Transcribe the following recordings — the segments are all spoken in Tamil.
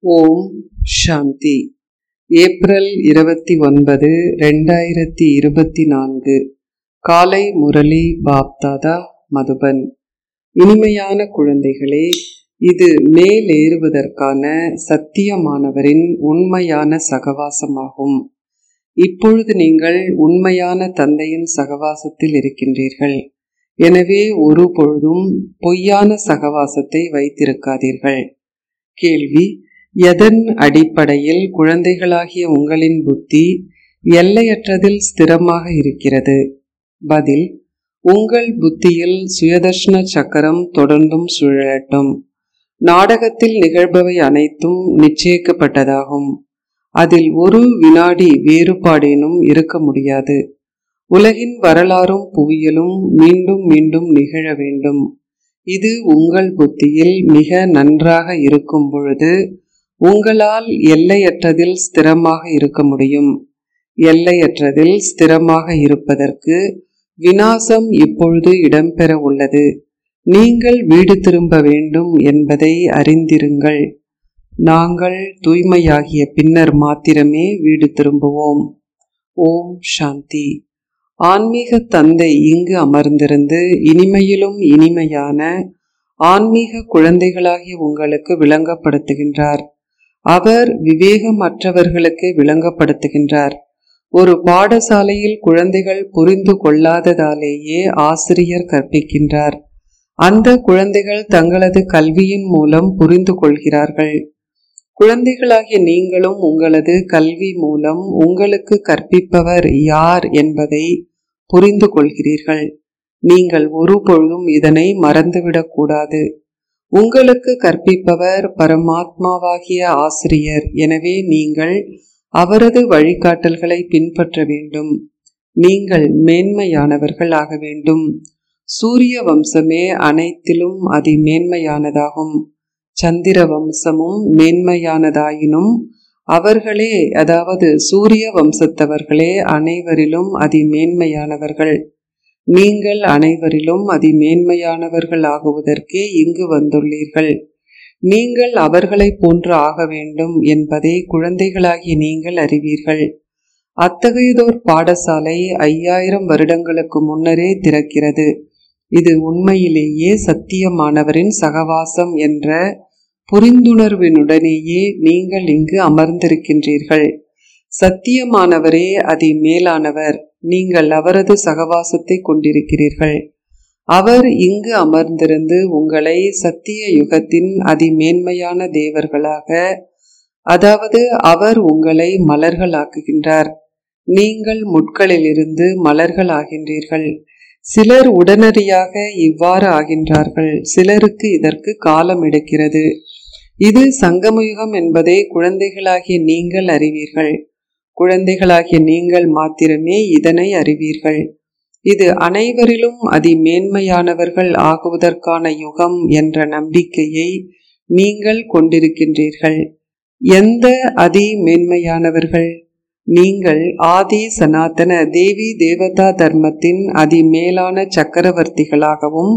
ஓம் சாந்தி ஏப்ரல் இருபத்தி ஒன்பது ரெண்டாயிரத்தி இருபத்தி நான்கு காலை முரளி பாப்தாதா மதுபன் இனிமையான குழந்தைகளே இது மேலேறுவதற்கான சத்தியமானவரின் உண்மையான சகவாசமாகும் இப்பொழுது நீங்கள் உண்மையான தந்தையின் சகவாசத்தில் இருக்கின்றீர்கள் எனவே ஒரு பொழுதும் பொய்யான சகவாசத்தை வைத்திருக்காதீர்கள் கேள்வி எதன் அடிப்படையில் குழந்தைகளாகிய உங்களின் புத்தி எல்லையற்றதில் ஸ்திரமாக இருக்கிறது பதில் உங்கள் புத்தியில் சுயதர்ஷன சக்கரம் தொடர்ந்தும் சுழலட்டும் நாடகத்தில் நிகழ்பவை அனைத்தும் நிச்சயிக்கப்பட்டதாகும் அதில் ஒரு வினாடி வேறுபாடேனும் இருக்க முடியாது உலகின் வரலாறும் புவியலும் மீண்டும் மீண்டும் நிகழ வேண்டும் இது உங்கள் புத்தியில் மிக நன்றாக இருக்கும் பொழுது உங்களால் எல்லையற்றதில் ஸ்திரமாக இருக்க முடியும் எல்லையற்றதில் ஸ்திரமாக இருப்பதற்கு வினாசம் இப்பொழுது இடம்பெற உள்ளது நீங்கள் வீடு திரும்ப வேண்டும் என்பதை அறிந்திருங்கள் நாங்கள் தூய்மையாகிய பின்னர் மாத்திரமே வீடு திரும்புவோம் ஓம் சாந்தி ஆன்மீக தந்தை இங்கு அமர்ந்திருந்து இனிமையிலும் இனிமையான ஆன்மீக குழந்தைகளாகிய உங்களுக்கு விளங்கப்படுத்துகின்றார் அவர் விவேகமற்றவர்களுக்கு விளங்கப்படுத்துகின்றார் ஒரு பாடசாலையில் குழந்தைகள் புரிந்து கொள்ளாததாலேயே ஆசிரியர் கற்பிக்கின்றார் அந்த குழந்தைகள் தங்களது கல்வியின் மூலம் புரிந்து கொள்கிறார்கள் குழந்தைகளாகிய நீங்களும் உங்களது கல்வி மூலம் உங்களுக்கு கற்பிப்பவர் யார் என்பதை புரிந்து கொள்கிறீர்கள் நீங்கள் ஒரு பொழுதும் இதனை மறந்துவிடக்கூடாது உங்களுக்கு கற்பிப்பவர் பரமாத்மாவாகிய ஆசிரியர் எனவே நீங்கள் அவரது வழிகாட்டல்களை பின்பற்ற வேண்டும் நீங்கள் மேன்மையானவர்கள் ஆக வேண்டும் சூரிய வம்சமே அனைத்திலும் அதி மேன்மையானதாகும் சந்திர வம்சமும் மேன்மையானதாயினும் அவர்களே அதாவது சூரிய வம்சத்தவர்களே அனைவரிலும் அதி மேன்மையானவர்கள் நீங்கள் அனைவரிலும் அதி மேன்மையானவர்கள் ஆகுவதற்கே இங்கு வந்துள்ளீர்கள் நீங்கள் அவர்களை போன்று ஆக வேண்டும் என்பதை குழந்தைகளாகிய நீங்கள் அறிவீர்கள் அத்தகையதோர் பாடசாலை ஐயாயிரம் வருடங்களுக்கு முன்னரே திறக்கிறது இது உண்மையிலேயே சத்தியமானவரின் சகவாசம் என்ற புரிந்துணர்வினுடனேயே நீங்கள் இங்கு அமர்ந்திருக்கின்றீர்கள் சத்தியமானவரே அதி மேலானவர் நீங்கள் அவரது சகவாசத்தை கொண்டிருக்கிறீர்கள் அவர் இங்கு அமர்ந்திருந்து உங்களை சத்திய யுகத்தின் அதிமேன்மையான தேவர்களாக அதாவது அவர் உங்களை மலர்களாக்குகின்றார் நீங்கள் முட்களிலிருந்து மலர்கள் ஆகின்றீர்கள் சிலர் உடனடியாக இவ்வாறு ஆகின்றார்கள் சிலருக்கு இதற்கு காலம் எடுக்கிறது இது சங்கமயுகம் என்பதை குழந்தைகளாகிய நீங்கள் அறிவீர்கள் குழந்தைகளாகிய நீங்கள் மாத்திரமே இதனை அறிவீர்கள் இது அனைவரிலும் அதி மேன்மையானவர்கள் ஆகுவதற்கான யுகம் என்ற நம்பிக்கையை நீங்கள் கொண்டிருக்கின்றீர்கள் எந்த அதி மேன்மையானவர்கள் நீங்கள் ஆதி சனாதன தேவி தேவதா தர்மத்தின் அதி மேலான சக்கரவர்த்திகளாகவும்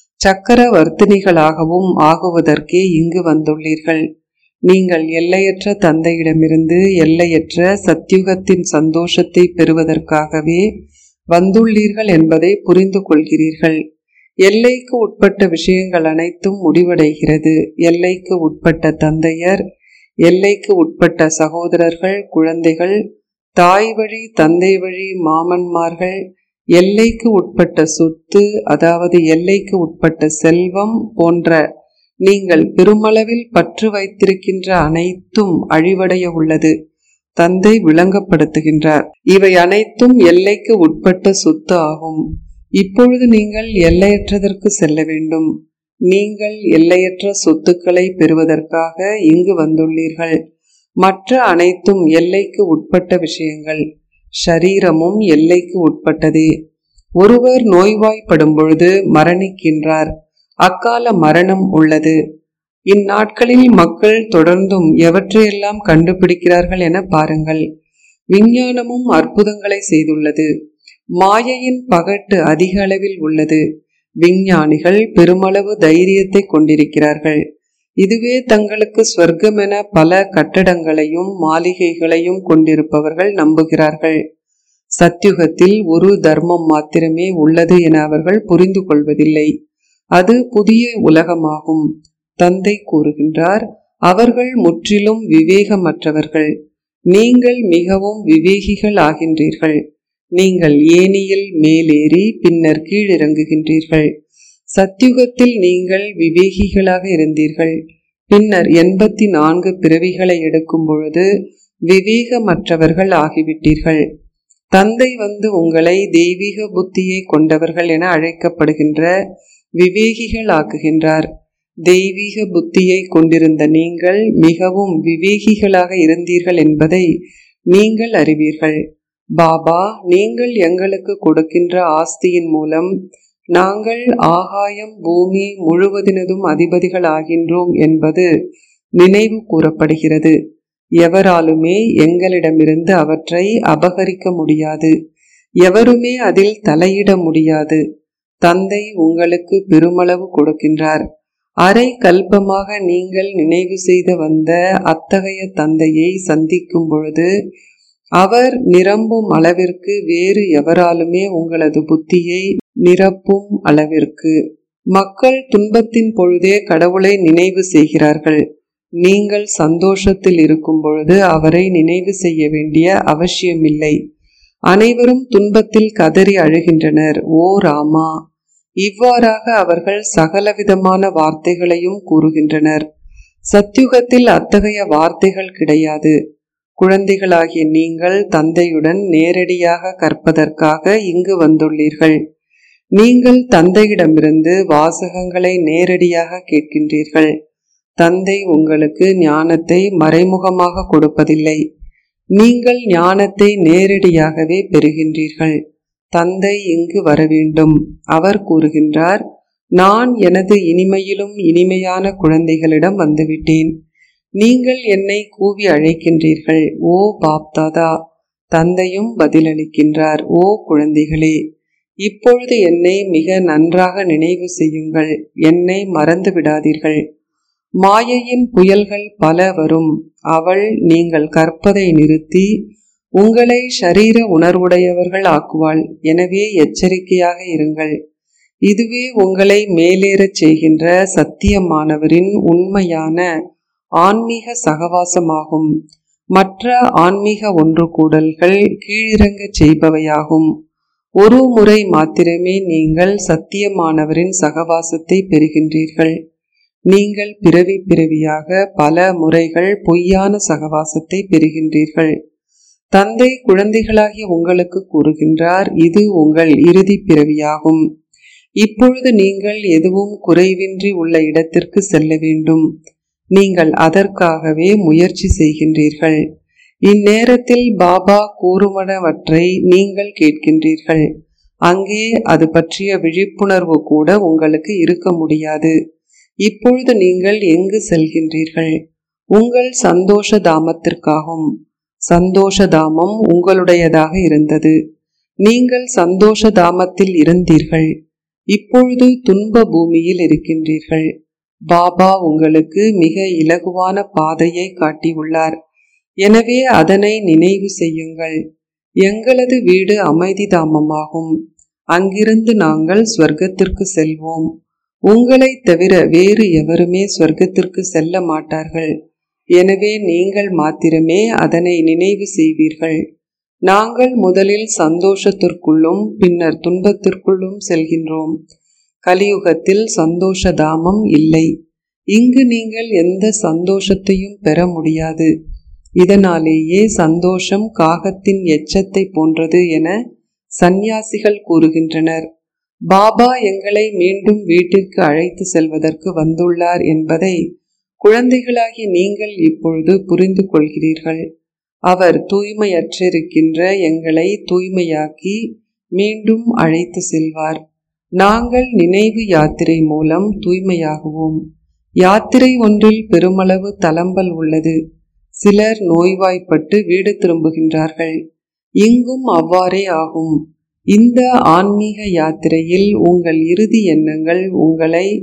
சக்கரவர்த்தினிகளாகவும் ஆகுவதற்கே இங்கு வந்துள்ளீர்கள் நீங்கள் எல்லையற்ற தந்தையிடமிருந்து எல்லையற்ற சத்தியுகத்தின் சந்தோஷத்தை பெறுவதற்காகவே வந்துள்ளீர்கள் என்பதை புரிந்து கொள்கிறீர்கள் எல்லைக்கு உட்பட்ட விஷயங்கள் அனைத்தும் முடிவடைகிறது எல்லைக்கு உட்பட்ட தந்தையர் எல்லைக்கு உட்பட்ட சகோதரர்கள் குழந்தைகள் தாய் வழி தந்தை வழி மாமன்மார்கள் எல்லைக்கு உட்பட்ட சொத்து அதாவது எல்லைக்கு உட்பட்ட செல்வம் போன்ற நீங்கள் பெருமளவில் பற்று வைத்திருக்கின்ற அனைத்தும் அழிவடைய உள்ளது தந்தை விளங்கப்படுத்துகின்றார் இவை அனைத்தும் எல்லைக்கு உட்பட்ட சொத்து ஆகும் இப்பொழுது நீங்கள் எல்லையற்றதற்கு செல்ல வேண்டும் நீங்கள் எல்லையற்ற சொத்துக்களை பெறுவதற்காக இங்கு வந்துள்ளீர்கள் மற்ற அனைத்தும் எல்லைக்கு உட்பட்ட விஷயங்கள் ஷரீரமும் எல்லைக்கு உட்பட்டதே ஒருவர் நோய்வாய்ப்படும் பொழுது மரணிக்கின்றார் அக்கால மரணம் உள்ளது இந்நாட்களில் மக்கள் தொடர்ந்தும் எவற்றையெல்லாம் கண்டுபிடிக்கிறார்கள் என பாருங்கள் விஞ்ஞானமும் அற்புதங்களை செய்துள்ளது மாயையின் பகட்டு அதிக அளவில் உள்ளது விஞ்ஞானிகள் பெருமளவு தைரியத்தை கொண்டிருக்கிறார்கள் இதுவே தங்களுக்கு ஸ்வர்க்கமென பல கட்டடங்களையும் மாளிகைகளையும் கொண்டிருப்பவர்கள் நம்புகிறார்கள் சத்யுகத்தில் ஒரு தர்மம் மாத்திரமே உள்ளது என அவர்கள் புரிந்து கொள்வதில்லை அது புதிய உலகமாகும் தந்தை கூறுகின்றார் அவர்கள் முற்றிலும் விவேகமற்றவர்கள் நீங்கள் மிகவும் விவேகிகள் ஆகின்றீர்கள் நீங்கள் ஏனியில் மேலேறி பின்னர் கீழிறங்குகின்றீர்கள் சத்யுகத்தில் நீங்கள் விவேகிகளாக இருந்தீர்கள் பின்னர் எண்பத்தி நான்கு பிறவிகளை எடுக்கும் பொழுது விவேகமற்றவர்கள் ஆகிவிட்டீர்கள் தந்தை வந்து உங்களை தெய்வீக புத்தியை கொண்டவர்கள் என அழைக்கப்படுகின்ற விவேகிகள் ஆக்குகின்றார் தெய்வீக புத்தியை கொண்டிருந்த நீங்கள் மிகவும் விவேகிகளாக இருந்தீர்கள் என்பதை நீங்கள் அறிவீர்கள் பாபா நீங்கள் எங்களுக்கு கொடுக்கின்ற ஆஸ்தியின் மூலம் நாங்கள் ஆகாயம் பூமி முழுவதினதும் அதிபதிகள் ஆகின்றோம் என்பது நினைவு கூறப்படுகிறது எவராலுமே எங்களிடமிருந்து அவற்றை அபகரிக்க முடியாது எவருமே அதில் தலையிட முடியாது தந்தை உங்களுக்கு பெருமளவு கொடுக்கின்றார் அரை கல்பமாக நீங்கள் நினைவு செய்து வந்த அத்தகைய தந்தையை சந்திக்கும் பொழுது அவர் நிரம்பும் அளவிற்கு வேறு எவராலுமே உங்களது புத்தியை நிரப்பும் அளவிற்கு மக்கள் துன்பத்தின் பொழுதே கடவுளை நினைவு செய்கிறார்கள் நீங்கள் சந்தோஷத்தில் இருக்கும் பொழுது அவரை நினைவு செய்ய வேண்டிய அவசியமில்லை அனைவரும் துன்பத்தில் கதறி அழுகின்றனர் ஓ ராமா இவ்வாறாக அவர்கள் சகலவிதமான வார்த்தைகளையும் கூறுகின்றனர் சத்யுகத்தில் அத்தகைய வார்த்தைகள் கிடையாது குழந்தைகளாகிய நீங்கள் தந்தையுடன் நேரடியாக கற்பதற்காக இங்கு வந்துள்ளீர்கள் நீங்கள் தந்தையிடமிருந்து வாசகங்களை நேரடியாக கேட்கின்றீர்கள் தந்தை உங்களுக்கு ஞானத்தை மறைமுகமாக கொடுப்பதில்லை நீங்கள் ஞானத்தை நேரடியாகவே பெறுகின்றீர்கள் தந்தை இங்கு வர வேண்டும் அவர் கூறுகின்றார் நான் எனது இனிமையிலும் இனிமையான குழந்தைகளிடம் வந்துவிட்டேன் நீங்கள் என்னை கூவி அழைக்கின்றீர்கள் ஓ பாப்தாதா தந்தையும் பதிலளிக்கின்றார் ஓ குழந்தைகளே இப்பொழுது என்னை மிக நன்றாக நினைவு செய்யுங்கள் என்னை மறந்து விடாதீர்கள் மாயையின் புயல்கள் பல வரும் அவள் நீங்கள் கற்பதை நிறுத்தி உங்களை ஷரீர உணர்வுடையவர்கள் ஆக்குவாள் எனவே எச்சரிக்கையாக இருங்கள் இதுவே உங்களை மேலேறச் செய்கின்ற சத்தியமானவரின் உண்மையான ஆன்மீக சகவாசமாகும் மற்ற ஆன்மீக ஒன்று கூடல்கள் கீழிறங்கச் செய்பவையாகும் ஒரு முறை மாத்திரமே நீங்கள் சத்தியமானவரின் சகவாசத்தை பெறுகின்றீர்கள் நீங்கள் பிறவி பிறவியாக பல முறைகள் பொய்யான சகவாசத்தை பெறுகின்றீர்கள் தந்தை குழந்தைகளாகிய உங்களுக்கு கூறுகின்றார் இது உங்கள் இறுதி பிறவியாகும் இப்பொழுது நீங்கள் எதுவும் குறைவின்றி உள்ள இடத்திற்கு செல்ல வேண்டும் நீங்கள் அதற்காகவே முயற்சி செய்கின்றீர்கள் இந்நேரத்தில் பாபா கூறுமனவற்றை நீங்கள் கேட்கின்றீர்கள் அங்கே அது பற்றிய விழிப்புணர்வு கூட உங்களுக்கு இருக்க முடியாது இப்பொழுது நீங்கள் எங்கு செல்கின்றீர்கள் உங்கள் சந்தோஷ தாமத்திற்காகும் சந்தோஷ தாமம் உங்களுடையதாக இருந்தது நீங்கள் சந்தோஷ தாமத்தில் இருந்தீர்கள் இப்பொழுது துன்ப பூமியில் இருக்கின்றீர்கள் பாபா உங்களுக்கு மிக இலகுவான பாதையை காட்டியுள்ளார் எனவே அதனை நினைவு செய்யுங்கள் எங்களது வீடு அமைதி தாமமாகும் அங்கிருந்து நாங்கள் ஸ்வர்க்கத்திற்கு செல்வோம் உங்களை தவிர வேறு எவருமே சொர்க்கத்திற்கு செல்ல மாட்டார்கள் எனவே நீங்கள் மாத்திரமே அதனை நினைவு செய்வீர்கள் நாங்கள் முதலில் சந்தோஷத்திற்குள்ளும் பின்னர் துன்பத்திற்குள்ளும் செல்கின்றோம் கலியுகத்தில் சந்தோஷ தாமம் இல்லை இங்கு நீங்கள் எந்த சந்தோஷத்தையும் பெற முடியாது இதனாலேயே சந்தோஷம் காகத்தின் எச்சத்தை போன்றது என சந்நியாசிகள் கூறுகின்றனர் பாபா எங்களை மீண்டும் வீட்டிற்கு அழைத்து செல்வதற்கு வந்துள்ளார் என்பதை குழந்தைகளாகி நீங்கள் இப்பொழுது புரிந்து கொள்கிறீர்கள் அவர் தூய்மையற்றிருக்கின்ற எங்களை தூய்மையாக்கி மீண்டும் அழைத்து செல்வார் நாங்கள் நினைவு யாத்திரை மூலம் தூய்மையாகுவோம் யாத்திரை ஒன்றில் பெருமளவு தளம்பல் உள்ளது சிலர் நோய்வாய்ப்பட்டு வீடு திரும்புகின்றார்கள் இங்கும் அவ்வாறே ஆகும் இந்த ஆன்மீக யாத்திரையில் உங்கள் இறுதி எண்ணங்கள் உங்களை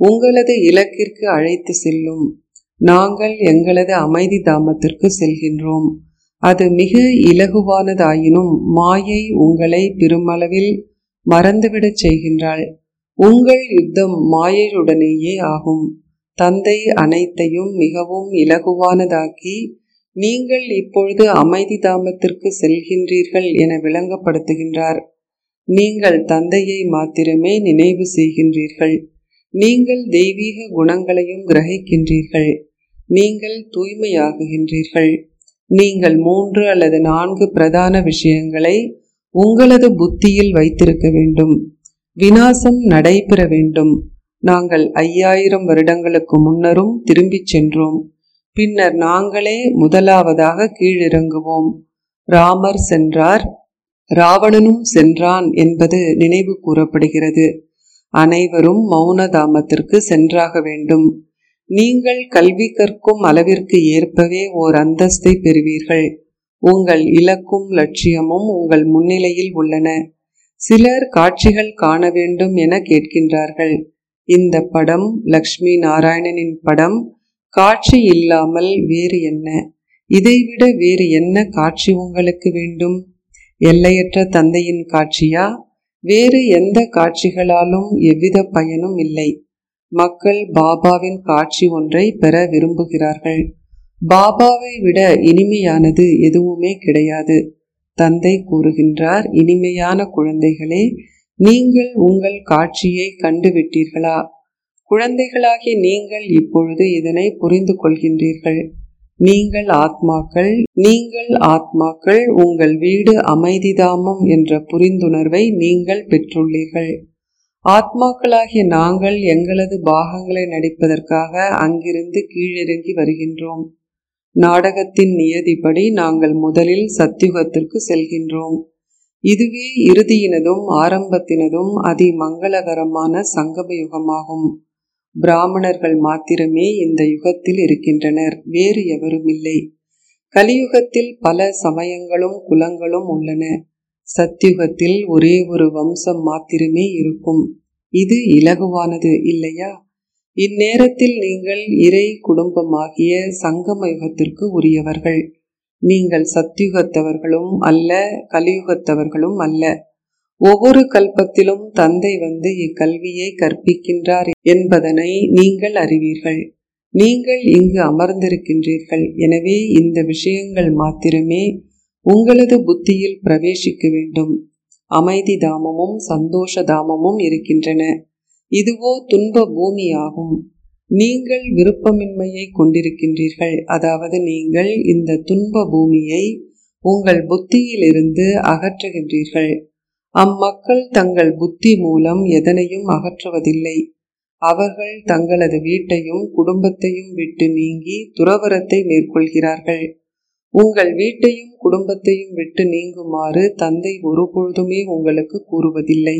உங்களது இலக்கிற்கு அழைத்து செல்லும் நாங்கள் எங்களது அமைதி தாமத்திற்கு செல்கின்றோம் அது மிக இலகுவானதாயினும் மாயை உங்களை பெருமளவில் மறந்துவிடச் செய்கின்றாள் உங்கள் யுத்தம் மாயையுடனேயே ஆகும் தந்தை அனைத்தையும் மிகவும் இலகுவானதாக்கி நீங்கள் இப்பொழுது அமைதி தாமத்திற்கு செல்கின்றீர்கள் என விளங்கப்படுத்துகின்றார் நீங்கள் தந்தையை மாத்திரமே நினைவு செய்கின்றீர்கள் நீங்கள் தெய்வீக குணங்களையும் கிரகிக்கின்றீர்கள் நீங்கள் தூய்மையாகுகின்றீர்கள் நீங்கள் மூன்று அல்லது நான்கு பிரதான விஷயங்களை உங்களது புத்தியில் வைத்திருக்க வேண்டும் வினாசம் நடைபெற வேண்டும் நாங்கள் ஐயாயிரம் வருடங்களுக்கு முன்னரும் திரும்பிச் சென்றோம் பின்னர் நாங்களே முதலாவதாக கீழிறங்குவோம் ராமர் சென்றார் ராவணனும் சென்றான் என்பது நினைவு கூறப்படுகிறது அனைவரும் மௌனதாமத்திற்கு சென்றாக வேண்டும் நீங்கள் கல்வி கற்கும் அளவிற்கு ஏற்பவே ஓர் அந்தஸ்தை பெறுவீர்கள் உங்கள் இலக்கும் லட்சியமும் உங்கள் முன்னிலையில் உள்ளன சிலர் காட்சிகள் காண வேண்டும் என கேட்கின்றார்கள் இந்த படம் லக்ஷ்மி நாராயணனின் படம் காட்சி இல்லாமல் வேறு என்ன இதைவிட வேறு என்ன காட்சி உங்களுக்கு வேண்டும் எல்லையற்ற தந்தையின் காட்சியா வேறு எந்த காட்சிகளாலும் எவ்வித பயனும் இல்லை மக்கள் பாபாவின் காட்சி ஒன்றை பெற விரும்புகிறார்கள் பாபாவை விட இனிமையானது எதுவுமே கிடையாது தந்தை கூறுகின்றார் இனிமையான குழந்தைகளே நீங்கள் உங்கள் காட்சியை கண்டுவிட்டீர்களா குழந்தைகளாகிய நீங்கள் இப்பொழுது இதனை புரிந்து கொள்கின்றீர்கள் நீங்கள் ஆத்மாக்கள் நீங்கள் ஆத்மாக்கள் உங்கள் வீடு அமைதிதாமம் என்ற புரிந்துணர்வை நீங்கள் பெற்றுள்ளீர்கள் ஆத்மாக்களாகிய நாங்கள் எங்களது பாகங்களை நடிப்பதற்காக அங்கிருந்து கீழிறங்கி வருகின்றோம் நாடகத்தின் நியதிப்படி நாங்கள் முதலில் சத்தியுகத்திற்கு செல்கின்றோம் இதுவே இறுதியினதும் ஆரம்பத்தினதும் அதி மங்களகரமான சங்கம யுகமாகும் பிராமணர்கள் மாத்திரமே இந்த யுகத்தில் இருக்கின்றனர் வேறு எவரும் இல்லை கலியுகத்தில் பல சமயங்களும் குலங்களும் உள்ளன சத்தியுகத்தில் ஒரே ஒரு வம்சம் மாத்திரமே இருக்கும் இது இலகுவானது இல்லையா இந்நேரத்தில் நீங்கள் இறை குடும்பமாகிய சங்கம யுகத்திற்கு உரியவர்கள் நீங்கள் சத்தியுகத்தவர்களும் அல்ல கலியுகத்தவர்களும் அல்ல ஒவ்வொரு கல்பத்திலும் தந்தை வந்து இக்கல்வியை கற்பிக்கின்றார் என்பதனை நீங்கள் அறிவீர்கள் நீங்கள் இங்கு அமர்ந்திருக்கின்றீர்கள் எனவே இந்த விஷயங்கள் மாத்திரமே உங்களது புத்தியில் பிரவேசிக்க வேண்டும் அமைதி தாமமும் சந்தோஷ தாமமும் இருக்கின்றன இதுவோ துன்ப பூமியாகும் நீங்கள் விருப்பமின்மையை கொண்டிருக்கின்றீர்கள் அதாவது நீங்கள் இந்த துன்ப பூமியை உங்கள் புத்தியிலிருந்து அகற்றுகின்றீர்கள் அம்மக்கள் தங்கள் புத்தி மூலம் எதனையும் அகற்றுவதில்லை அவர்கள் தங்களது வீட்டையும் குடும்பத்தையும் விட்டு நீங்கி துறவரத்தை மேற்கொள்கிறார்கள் உங்கள் வீட்டையும் குடும்பத்தையும் விட்டு நீங்குமாறு தந்தை ஒருபொழுதுமே உங்களுக்கு கூறுவதில்லை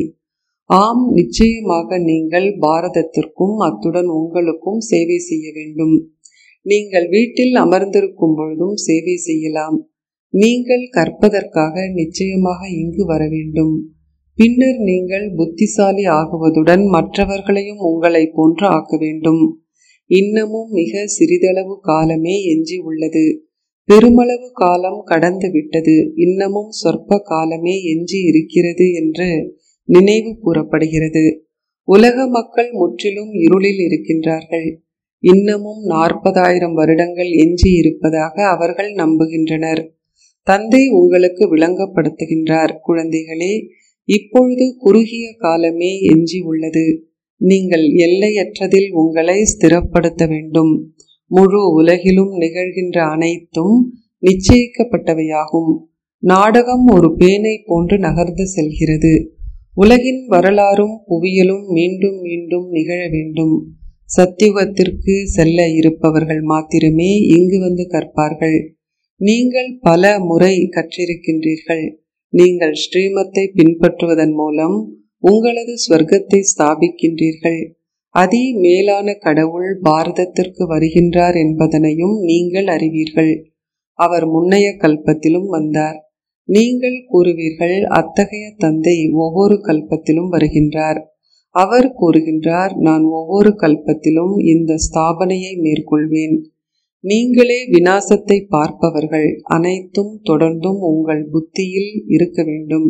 ஆம் நிச்சயமாக நீங்கள் பாரதத்திற்கும் அத்துடன் உங்களுக்கும் சேவை செய்ய வேண்டும் நீங்கள் வீட்டில் அமர்ந்திருக்கும் பொழுதும் சேவை செய்யலாம் நீங்கள் கற்பதற்காக நிச்சயமாக இங்கு வர வேண்டும் பின்னர் நீங்கள் புத்திசாலி ஆகுவதுடன் மற்றவர்களையும் உங்களை போன்று ஆக்க வேண்டும் இன்னமும் மிக சிறிதளவு காலமே எஞ்சி உள்ளது பெருமளவு காலம் கடந்து விட்டது இன்னமும் சொற்ப காலமே எஞ்சி இருக்கிறது என்று நினைவு கூறப்படுகிறது உலக மக்கள் முற்றிலும் இருளில் இருக்கின்றார்கள் இன்னமும் நாற்பதாயிரம் வருடங்கள் எஞ்சி இருப்பதாக அவர்கள் நம்புகின்றனர் தந்தை உங்களுக்கு விளங்கப்படுத்துகின்றார் குழந்தைகளே இப்பொழுது குறுகிய காலமே எஞ்சி உள்ளது நீங்கள் எல்லையற்றதில் உங்களை ஸ்திரப்படுத்த வேண்டும் முழு உலகிலும் நிகழ்கின்ற அனைத்தும் நிச்சயிக்கப்பட்டவையாகும் நாடகம் ஒரு பேனை போன்று நகர்ந்து செல்கிறது உலகின் வரலாறும் புவியலும் மீண்டும் மீண்டும் நிகழ வேண்டும் சத்தியுகத்திற்கு செல்ல இருப்பவர்கள் மாத்திரமே இங்கு வந்து கற்பார்கள் நீங்கள் பல முறை கற்றிருக்கின்றீர்கள் நீங்கள் ஸ்ரீமத்தை பின்பற்றுவதன் மூலம் உங்களது ஸ்வர்க்கத்தை ஸ்தாபிக்கின்றீர்கள் அதி மேலான கடவுள் பாரதத்திற்கு வருகின்றார் என்பதனையும் நீங்கள் அறிவீர்கள் அவர் முன்னைய கல்பத்திலும் வந்தார் நீங்கள் கூறுவீர்கள் அத்தகைய தந்தை ஒவ்வொரு கல்பத்திலும் வருகின்றார் அவர் கூறுகின்றார் நான் ஒவ்வொரு கல்பத்திலும் இந்த ஸ்தாபனையை மேற்கொள்வேன் நீங்களே வினாசத்தை பார்ப்பவர்கள் அனைத்தும் தொடர்ந்தும் உங்கள் புத்தியில் இருக்க வேண்டும்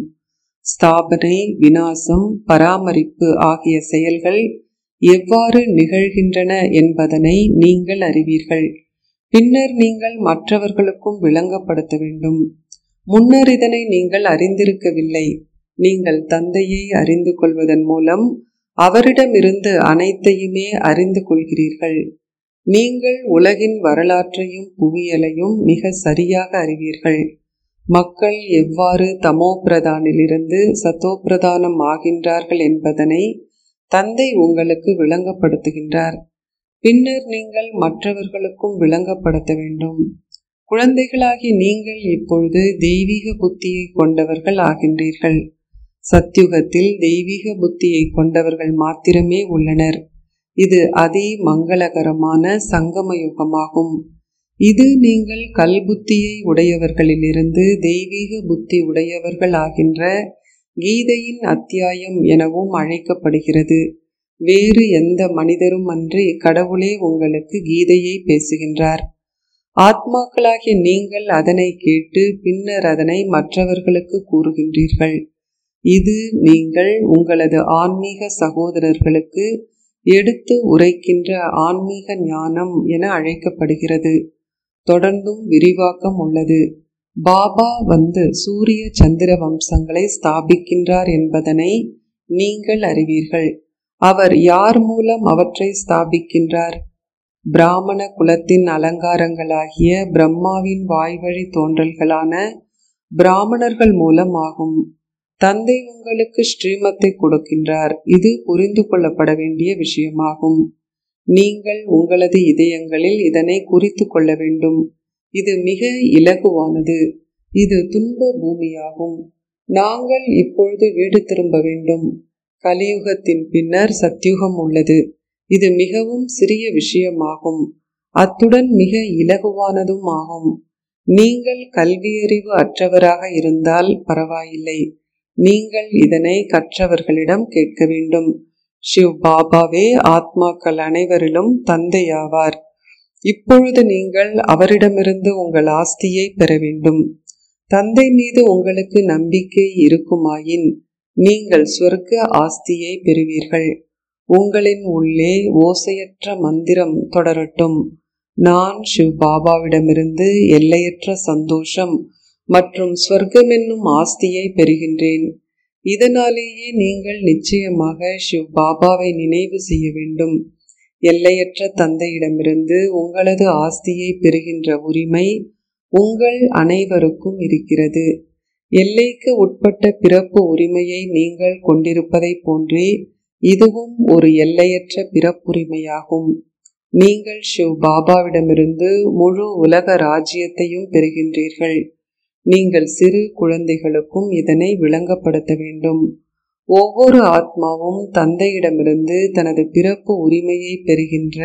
ஸ்தாபனை வினாசம் பராமரிப்பு ஆகிய செயல்கள் எவ்வாறு நிகழ்கின்றன என்பதனை நீங்கள் அறிவீர்கள் பின்னர் நீங்கள் மற்றவர்களுக்கும் விளங்கப்படுத்த வேண்டும் முன்னர் இதனை நீங்கள் அறிந்திருக்கவில்லை நீங்கள் தந்தையை அறிந்து கொள்வதன் மூலம் அவரிடமிருந்து அனைத்தையுமே அறிந்து கொள்கிறீர்கள் நீங்கள் உலகின் வரலாற்றையும் புவியலையும் மிக சரியாக அறிவீர்கள் மக்கள் எவ்வாறு தமோ பிரதானிலிருந்து சத்தோ பிரதானம் ஆகின்றார்கள் என்பதனை தந்தை உங்களுக்கு விளங்கப்படுத்துகின்றார் பின்னர் நீங்கள் மற்றவர்களுக்கும் விளங்கப்படுத்த வேண்டும் குழந்தைகளாகி நீங்கள் இப்பொழுது தெய்வீக புத்தியை கொண்டவர்கள் ஆகின்றீர்கள் சத்யுகத்தில் தெய்வீக புத்தியை கொண்டவர்கள் மாத்திரமே உள்ளனர் இது அதி மங்களகரமான சங்கம யுகமாகும் இது நீங்கள் கல்புத்தியை உடையவர்களிலிருந்து தெய்வீக புத்தி உடையவர்கள் ஆகின்ற கீதையின் அத்தியாயம் எனவும் அழைக்கப்படுகிறது வேறு எந்த மனிதரும் அன்றி கடவுளே உங்களுக்கு கீதையை பேசுகின்றார் ஆத்மாக்களாகிய நீங்கள் அதனை கேட்டு பின்னர் அதனை மற்றவர்களுக்கு கூறுகின்றீர்கள் இது நீங்கள் உங்களது ஆன்மீக சகோதரர்களுக்கு எடுத்து உரைக்கின்ற ஆன்மீக ஞானம் என அழைக்கப்படுகிறது தொடர்ந்தும் விரிவாக்கம் உள்ளது பாபா வந்து சூரிய சந்திர வம்சங்களை ஸ்தாபிக்கின்றார் என்பதனை நீங்கள் அறிவீர்கள் அவர் யார் மூலம் அவற்றை ஸ்தாபிக்கின்றார் பிராமண குலத்தின் அலங்காரங்களாகிய பிரம்மாவின் வாய்வழி தோன்றல்களான பிராமணர்கள் மூலம் ஆகும் தந்தை உங்களுக்கு ஸ்ரீமத்தை கொடுக்கின்றார் இது புரிந்து கொள்ளப்பட வேண்டிய விஷயமாகும் நீங்கள் உங்களது இதயங்களில் இதனை குறித்து கொள்ள வேண்டும் இது மிக இலகுவானது இது துன்ப பூமியாகும் நாங்கள் இப்பொழுது வீடு திரும்ப வேண்டும் கலியுகத்தின் பின்னர் சத்யுகம் உள்ளது இது மிகவும் சிறிய விஷயமாகும் அத்துடன் மிக இலகுவானதும் ஆகும் நீங்கள் கல்வியறிவு அற்றவராக இருந்தால் பரவாயில்லை நீங்கள் இதனை கற்றவர்களிடம் கேட்க வேண்டும் சிவ் பாபாவே ஆத்மாக்கள் அனைவரிலும் தந்தையாவார் இப்பொழுது நீங்கள் அவரிடமிருந்து உங்கள் ஆஸ்தியை பெற வேண்டும் தந்தை மீது உங்களுக்கு நம்பிக்கை இருக்குமாயின் நீங்கள் சொர்க்க ஆஸ்தியை பெறுவீர்கள் உங்களின் உள்ளே ஓசையற்ற மந்திரம் தொடரட்டும் நான் சிவ் பாபாவிடமிருந்து எல்லையற்ற சந்தோஷம் மற்றும் ஸ்வர்க்கம் என்னும் ஆஸ்தியை பெறுகின்றேன் இதனாலேயே நீங்கள் நிச்சயமாக சிவ் பாபாவை நினைவு செய்ய வேண்டும் எல்லையற்ற தந்தையிடமிருந்து உங்களது ஆஸ்தியை பெறுகின்ற உரிமை உங்கள் அனைவருக்கும் இருக்கிறது எல்லைக்கு உட்பட்ட பிறப்பு உரிமையை நீங்கள் கொண்டிருப்பதைப் போன்றே இதுவும் ஒரு எல்லையற்ற பிறப்புரிமையாகும் நீங்கள் சிவ் பாபாவிடமிருந்து முழு உலக ராஜ்யத்தையும் பெறுகின்றீர்கள் நீங்கள் சிறு குழந்தைகளுக்கும் இதனை விளங்கப்படுத்த வேண்டும் ஒவ்வொரு ஆத்மாவும் தந்தையிடமிருந்து தனது பிறப்பு உரிமையை பெறுகின்ற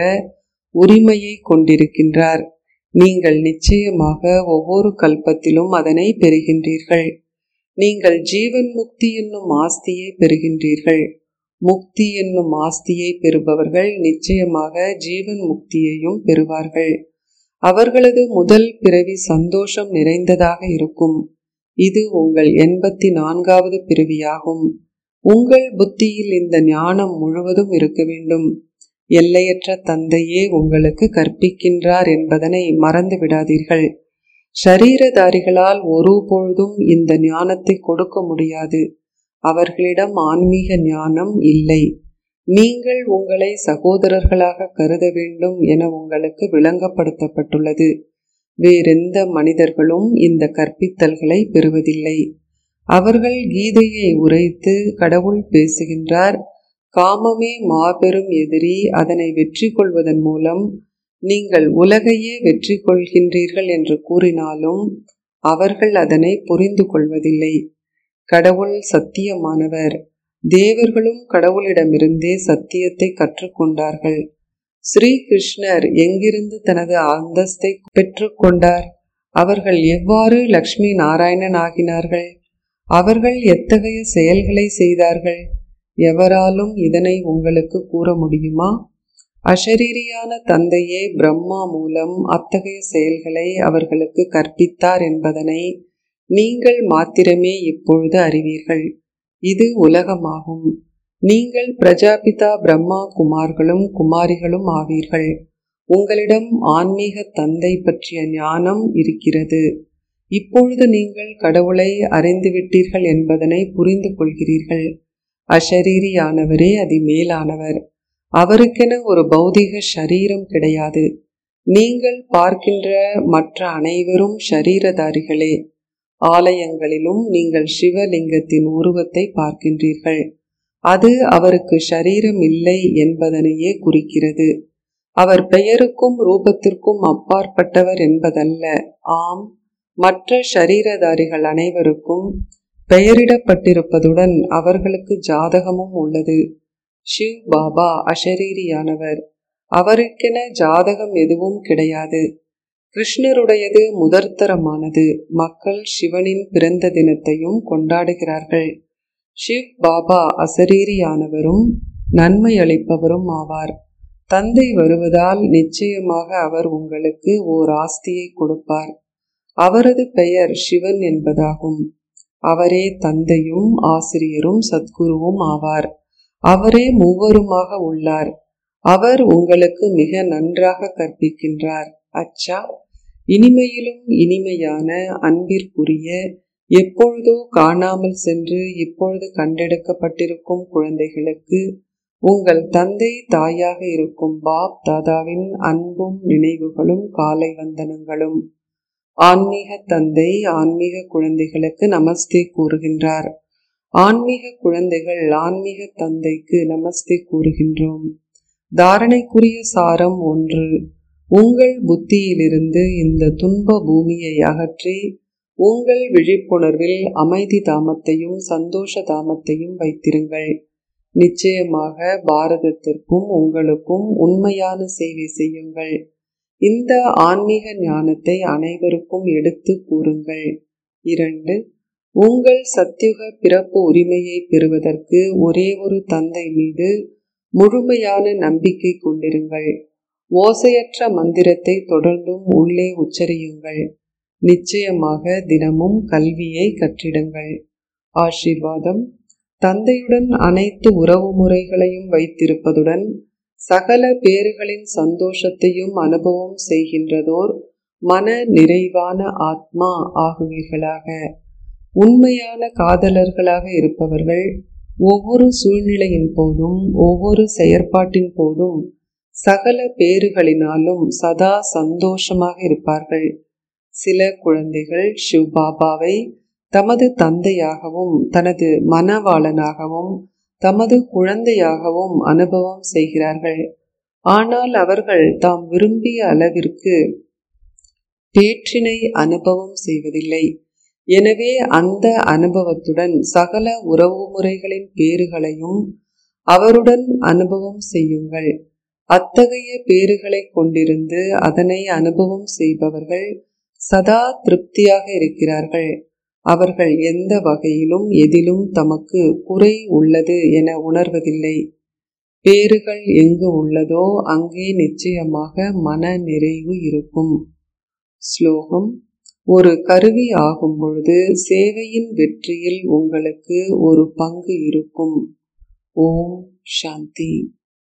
உரிமையை கொண்டிருக்கின்றார் நீங்கள் நிச்சயமாக ஒவ்வொரு கல்பத்திலும் அதனை பெறுகின்றீர்கள் நீங்கள் ஜீவன் முக்தி என்னும் ஆஸ்தியை பெறுகின்றீர்கள் முக்தி என்னும் ஆஸ்தியை பெறுபவர்கள் நிச்சயமாக ஜீவன் முக்தியையும் பெறுவார்கள் அவர்களது முதல் பிறவி சந்தோஷம் நிறைந்ததாக இருக்கும் இது உங்கள் எண்பத்தி நான்காவது பிறவியாகும் உங்கள் புத்தியில் இந்த ஞானம் முழுவதும் இருக்க வேண்டும் எல்லையற்ற தந்தையே உங்களுக்கு கற்பிக்கின்றார் என்பதனை மறந்து விடாதீர்கள் ஷரீரதாரிகளால் ஒருபொழுதும் இந்த ஞானத்தை கொடுக்க முடியாது அவர்களிடம் ஆன்மீக ஞானம் இல்லை நீங்கள் உங்களை சகோதரர்களாக கருத வேண்டும் என உங்களுக்கு விளங்கப்படுத்தப்பட்டுள்ளது வேறெந்த மனிதர்களும் இந்த கற்பித்தல்களை பெறுவதில்லை அவர்கள் கீதையை உரைத்து கடவுள் பேசுகின்றார் காமமே மாபெரும் எதிரி அதனை வெற்றி கொள்வதன் மூலம் நீங்கள் உலகையே வெற்றி கொள்கின்றீர்கள் என்று கூறினாலும் அவர்கள் அதனை புரிந்து கொள்வதில்லை கடவுள் சத்தியமானவர் தேவர்களும் கடவுளிடமிருந்தே சத்தியத்தை கற்றுக்கொண்டார்கள் ஸ்ரீ கிருஷ்ணர் எங்கிருந்து தனது அந்தஸ்தை பெற்றுக்கொண்டார் அவர்கள் எவ்வாறு லக்ஷ்மி நாராயணன் ஆகினார்கள் அவர்கள் எத்தகைய செயல்களை செய்தார்கள் எவராலும் இதனை உங்களுக்கு கூற முடியுமா அஷரீரியான தந்தையே பிரம்மா மூலம் அத்தகைய செயல்களை அவர்களுக்கு கற்பித்தார் என்பதனை நீங்கள் மாத்திரமே இப்பொழுது அறிவீர்கள் இது உலகமாகும் நீங்கள் பிரஜாபிதா பிரம்மா குமார்களும் குமாரிகளும் ஆவீர்கள் உங்களிடம் ஆன்மீக தந்தை பற்றிய ஞானம் இருக்கிறது இப்பொழுது நீங்கள் கடவுளை அறிந்துவிட்டீர்கள் என்பதனை புரிந்து கொள்கிறீர்கள் அஷரீரியானவரே அதி மேலானவர் அவருக்கென ஒரு பௌதிக ஷரீரம் கிடையாது நீங்கள் பார்க்கின்ற மற்ற அனைவரும் ஷரீரதாரிகளே ஆலயங்களிலும் நீங்கள் சிவலிங்கத்தின் உருவத்தை பார்க்கின்றீர்கள் அது அவருக்கு ஷரீரம் இல்லை என்பதனையே குறிக்கிறது அவர் பெயருக்கும் ரூபத்திற்கும் அப்பாற்பட்டவர் என்பதல்ல ஆம் மற்ற ஷரீரதாரிகள் அனைவருக்கும் பெயரிடப்பட்டிருப்பதுடன் அவர்களுக்கு ஜாதகமும் உள்ளது ஷிவ் பாபா அஷரீரியானவர் அவருக்கென ஜாதகம் எதுவும் கிடையாது கிருஷ்ணருடையது முதற்தரமானது மக்கள் சிவனின் பிறந்த தினத்தையும் கொண்டாடுகிறார்கள் ஷிவ் பாபா அசரீரியானவரும் நன்மை அளிப்பவரும் ஆவார் தந்தை வருவதால் நிச்சயமாக அவர் உங்களுக்கு ஓர் ஆஸ்தியை கொடுப்பார் அவரது பெயர் சிவன் என்பதாகும் அவரே தந்தையும் ஆசிரியரும் சத்குருவும் ஆவார் அவரே மூவருமாக உள்ளார் அவர் உங்களுக்கு மிக நன்றாக கற்பிக்கின்றார் அச்சா இனிமையிலும் இனிமையான அன்பிற்குரிய எப்பொழுதோ காணாமல் சென்று இப்பொழுது கண்டெடுக்கப்பட்டிருக்கும் குழந்தைகளுக்கு உங்கள் தந்தை தாயாக இருக்கும் பாப் தாதாவின் அன்பும் நினைவுகளும் காலை வந்தனங்களும் ஆன்மீக தந்தை ஆன்மீக குழந்தைகளுக்கு நமஸ்தே கூறுகின்றார் ஆன்மீக குழந்தைகள் ஆன்மீக தந்தைக்கு நமஸ்தே கூறுகின்றோம் தாரணைக்குரிய சாரம் ஒன்று உங்கள் புத்தியிலிருந்து இந்த துன்ப பூமியை அகற்றி உங்கள் விழிப்புணர்வில் அமைதி தாமத்தையும் சந்தோஷ தாமத்தையும் வைத்திருங்கள் நிச்சயமாக பாரதத்திற்கும் உங்களுக்கும் உண்மையான சேவை செய்யுங்கள் இந்த ஆன்மீக ஞானத்தை அனைவருக்கும் எடுத்து கூறுங்கள் இரண்டு உங்கள் சத்தியுக பிறப்பு உரிமையை பெறுவதற்கு ஒரே ஒரு தந்தை மீது முழுமையான நம்பிக்கை கொண்டிருங்கள் ஓசையற்ற மந்திரத்தை தொடர்ந்தும் உள்ளே உச்சரியுங்கள் நிச்சயமாக தினமும் கல்வியை கற்றிடுங்கள் ஆசீர்வாதம் தந்தையுடன் அனைத்து உறவு முறைகளையும் வைத்திருப்பதுடன் சகல பேறுகளின் சந்தோஷத்தையும் அனுபவம் செய்கின்றதோர் மன நிறைவான ஆத்மா ஆகுவீர்களாக உண்மையான காதலர்களாக இருப்பவர்கள் ஒவ்வொரு சூழ்நிலையின் போதும் ஒவ்வொரு செயற்பாட்டின் போதும் சகல பேறுகளினாலும் சதா சந்தோஷமாக இருப்பார்கள் சில குழந்தைகள் சிவ் பாபாவை தமது தந்தையாகவும் தனது மனவாளனாகவும் தமது குழந்தையாகவும் அனுபவம் செய்கிறார்கள் ஆனால் அவர்கள் தாம் விரும்பிய அளவிற்கு பேற்றினை அனுபவம் செய்வதில்லை எனவே அந்த அனுபவத்துடன் சகல உறவு முறைகளின் பேறுகளையும் அவருடன் அனுபவம் செய்யுங்கள் அத்தகைய பேறுகளை கொண்டிருந்து அதனை அனுபவம் செய்பவர்கள் சதா திருப்தியாக இருக்கிறார்கள் அவர்கள் எந்த வகையிலும் எதிலும் தமக்கு குறை உள்ளது என உணர்வதில்லை பேறுகள் எங்கு உள்ளதோ அங்கே நிச்சயமாக மன நிறைவு இருக்கும் ஸ்லோகம் ஒரு கருவி ஆகும் பொழுது சேவையின் வெற்றியில் உங்களுக்கு ஒரு பங்கு இருக்கும் ஓம் சாந்தி